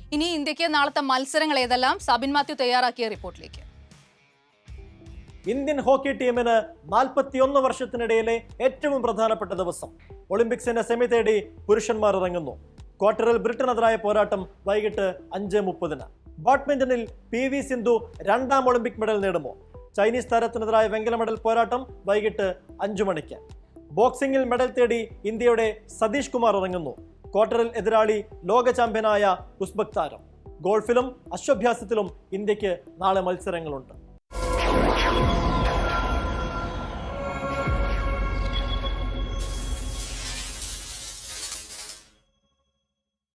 ഇനി ഇന്ത്യക്ക് നാളത്തെ മത്സരങ്ങൾ ഏതെല്ലാം സബിൻ മാത്യു തയ്യാറാക്കിയ റിപ്പോർട്ടിലേക്ക് ഇന്ത്യൻ ഹോക്കി ടീമിന് നാൽപ്പത്തിയൊന്ന് വർഷത്തിനിടയിലെ ഏറ്റവും പ്രധാനപ്പെട്ട ദിവസം ഒളിമ്പിക്സിന്റെ സെമി തേടി പുരുഷന്മാർ ഇറങ്ങുന്നു ക്വാർട്ടറിൽ ബ്രിട്ടനെതിരായ പോരാട്ടം വൈകിട്ട് അഞ്ച് മുപ്പതിന് ബാഡ്മിന്റണിൽ പി വി സിന്ധു രണ്ടാം ഒളിമ്പിക് മെഡൽ നേടുമോ ചൈനീസ് താരത്തിനെതിരായ വെങ്കല മെഡൽ പോരാട്ടം വൈകിട്ട് അഞ്ചു മണിക്ക് ബോക്സിംഗിൽ മെഡൽ തേടി ഇന്ത്യയുടെ സതീഷ് കുമാർ ഇറങ്ങുന്നു ക്വാർട്ടറിൽ എതിരാളി ലോക ചാമ്പ്യനായ ഉസ്ബക് താരം ഗോൾഫിലും അശ്വഭ്യാസത്തിലും ഇന്ത്യക്ക് നാളെ മത്സരങ്ങളുണ്ട്